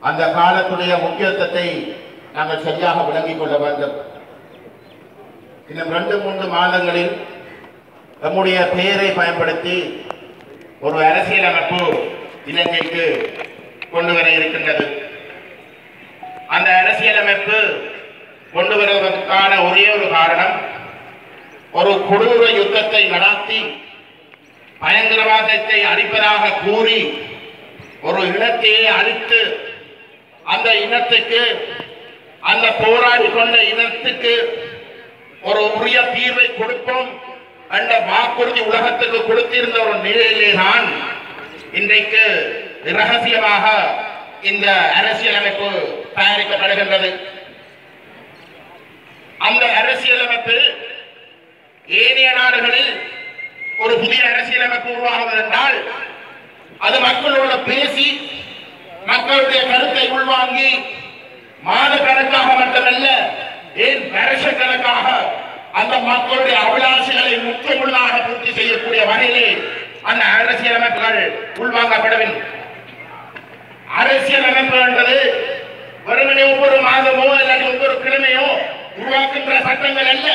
அந்த காலத்துடைய முக்கியத்துவத்தை நாங்கள் சரியாக விளங்கிக் கொள்ள வேண்டும் இன்னும் ரெண்டு மூன்று மாதங்களில் நம்முடைய பெயரை பயன்படுத்தி ஒரு அரசியலமைப்பு இலங்கைக்கு கொண்டு வர இருக்கின்றது அந்த அரசியலமைப்பு கொண்டு வருவதற்கான ஒரே ஒரு காரணம் ஒரு கொடூர யுத்தத்தை நடத்தி பயங்கரவாதத்தை அழிப்பதாக கூறி ஒரு இனத்தையே அழித்து அந்த இனத்துக்கு அந்த போராடி கொண்ட இனத்துக்கு ஒரு உரிய தீர்வை கொடுப்போம் என்ற வாக்குறுதி உலகத்துக்கு கொடுத்திருந்த ஒரு நிலையிலே தான் இன்றைக்கு ரகசியமாக இந்த அரசியலமைப்பு தயாரிக்கப்படுகின்றது அந்த அரசியலமைப்பில் ஏனைய நாடுகளில் ஒரு புதிய அரசியலமைப்பு உருவாகுவது என்றால் அது மக்களோட பேசி மக்களுடைய கருத்தை உள்வாங்கி மாத கணக்காக மட்டுமல்ல ஏன் வருஷ கணக்காக அந்த மக்களுடைய அபிலாஷைகளை முற்றுமுள்ளாக பூர்த்தி செய்யக்கூடிய வகையிலே அந்த அரசியலமைப்புகள் உள்வாங்கப்பட வேண்டும் அரசியல் அமைப்பு என்பது வெறுமனே ஒவ்வொரு மாதமோ இல்லாட்டி ஒவ்வொரு கிழமையோ உருவாக்குகின்ற சட்டங்கள் அல்ல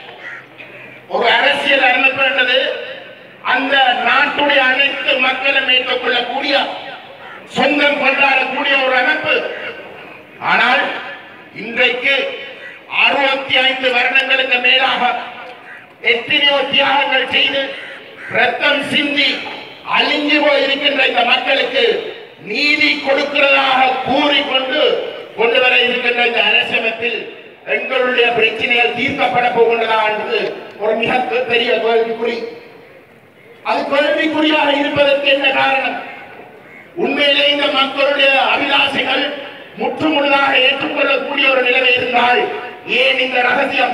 ஒரு அரசியல் அமைப்பு என்பது அந்த நாட்டுடைய அனைத்து மக்களும் ஏற்றுக் கொள்ளக்கூடிய சொந்தம் கொண்டாடக்கூடிய ஒரு அமைப்பு ஆனால் இன்றைக்கு அறுபத்தி ஐந்து வருடங்களுக்கு மேலாக எத்தனையோ தியாகங்கள் செய்து ரத்தம் சிந்தி அழிஞ்சு போயிருக்கின்ற இந்த மக்களுக்கு நீதி கொடுக்கிறதாக கூறிக்கொண்டு கொண்டு வர இருக்கின்ற இந்த அரசமைப்பில் எங்களுடைய பிரச்சனைகள் தீர்க்கப்பட போகின்றதா என்பது ஒரு மிக பெரிய கேள்விக்குறி அது கேள்விக்குறியாக இருப்பதற்கு என்ன காரணம் உண்மையிலே இந்த மக்களுடைய அபிலாஷைகள் முற்றுமுழுதாக ஏற்றுக்கொள்ளக்கூடிய ஒரு நிலைமை இருந்தால் ஏன் இந்த ரகசியம்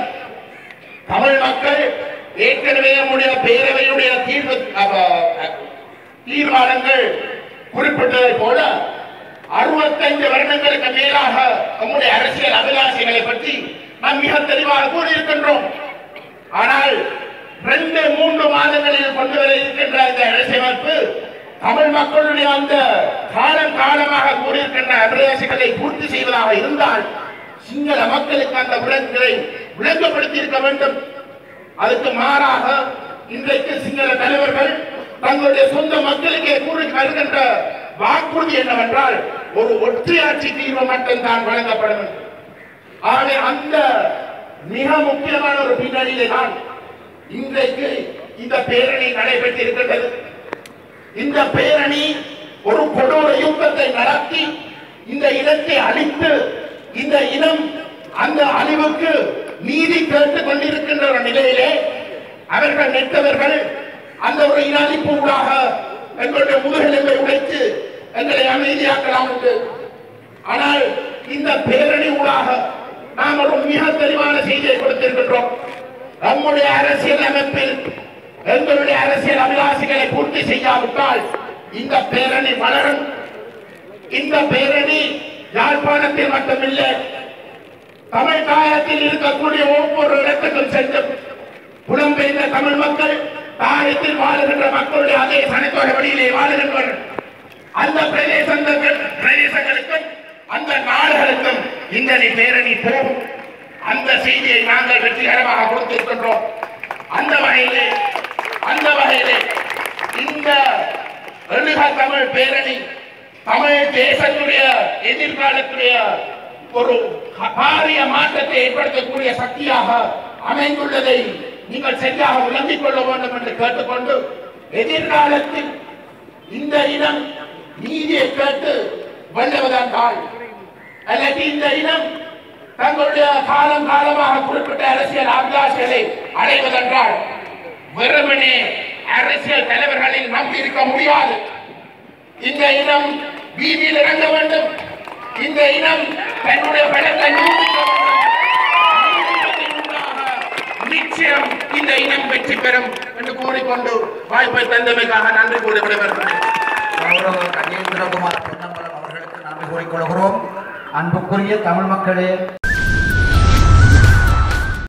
தமிழ் மக்கள் ஏற்கனவே நம்முடைய பேரவையுடைய தீர்வு அஹ், தீர்மானங்கள் குறிப்பிட்டதை போல அறுபத்தைந்து வருடங்களுக்கு மேலாக நம்முடைய அரசியல் அபிலாஷைகளை பற்றி நாம் மிக தெளிவாக கூறியிருக்கின்றோம் ஆனால் ரெண்டு மூன்று மாதங்களில் கொண்டு வர இருக்கின்ற இந்த அரசியலமைப்பு தமிழ் மக்களுடைய அந்த காலம் காலமாக கூறியிருக்கின்ற அபிலாஷைகளை பூர்த்தி செய்வதாக இருந்தால் சிங்கள மக்களுக்கு அந்த விலங்குகளை விளங்கப்படுத்தி இருக்க வேண்டும் அதுக்கு மாறாக இன்றைக்கு சிங்கள தலைவர்கள் தங்களுடைய சொந்த மக்களுக்கே கூறி வருகின்ற வாக்குறுதி என்னவென்றால் ஒரு ஒற்றையாட்சி தீர்வு மட்டும்தான் வழங்கப்பட வேண்டும் ஆகவே அந்த மிக முக்கியமான ஒரு பின்னணியிலே தான் இன்றைக்கு இந்த பேரணி நடைபெற்றிருக்கின்றது இந்த பேரணி ஒரு கொடூர யுத்தத்தை நடத்தி இந்த இனத்தை அழித்து இந்த இனம் அந்த அழிவுக்கு நீதி கேட்டுக் கொண்டிருக்கின்ற ஒரு நிலையிலே அவர்கள் நிற்றவர்கள் அந்த ஒரு இன அழிப்பு ஊடாக எங்களுடைய முதுகெலும்பை உடைத்து எங்களை அமைதியாக்கலாம் என்று ஆனால் இந்த பேரணி ஊடாக நாம் ஒரு மிக தெளிவான செய்தியை கொடுத்திருக்கின்றோம் நம்முடைய அரசியல் அமைப்பில் எங்களுடைய அரசியல் அபிலாஷைகளை பூர்த்தி செய்யாவிட்டால் இந்த பேரணி வளரும் இந்த பேரணி யாழ்ப்பாணத்தில் மட்டுமில்லை தமிழ் தாயத்தில் இருக்கக்கூடிய ஒவ்வொரு இடத்துக்கும் சென்று புலம்பெயர்ந்த தமிழ் மக்கள் தாயத்தில் வாழுகின்ற மக்களுடைய அதே சனித்தோட வழியிலே வாழுகின்றனர் அந்த பிரதேசங்கள் பிரதேசங்களுக்கும் அந்த நாடுகளுக்கும் இந்த பேரணி போகும் அந்த செய்தியை நாங்கள் வெற்றிகரமாக கொடுத்திருக்கின்றோம் அந்த வகையிலே அந்த வகையிலே இந்த எழுக தமிழ் பேரணி தமிழ் தேசத்துடைய எதிர்காலத்துடைய ஒரு பாரிய மாற்றத்தை ஏற்படுத்தக்கூடிய சக்தியாக அமைந்துள்ளதை நீங்கள் சரியாக விளங்கிக் கொள்ள வேண்டும் என்று கேட்டுக்கொண்டு எதிர்காலத்தில் இந்த இனம் நீதியை கேட்டு வெல்லுவதென்றால் அல்லது இந்த இனம் தங்களுடைய காலம் காலமாக குறிப்பிட்ட அரசியல் அபிலாஷைகளை அடைவதென்றால் வெறுமனே அரசியல் தலைவர்களில் நம்பி இருக்க முடியாது இந்த இனம் வீதியில் இறங்க வேண்டும் இந்த இனம் தன்னுடைய பலத்தை நிரூபிக்க வேண்டும் நீதிபதியினூடாக நிச்சயம் இந்த இனம் வெற்றி பெறும் என்று கூறிக்கொண்டு வாய்ப்பை தந்தமைக்காக நன்றி கூறி விடைபெறுகிறேன் கௌரவ கஜேந்திரகுமார் பொன்னம்பலம் அவர்களுக்கு நன்றி கூறிக்கொள்கிறோம் அன்புக்குரிய தமிழ் மக்களே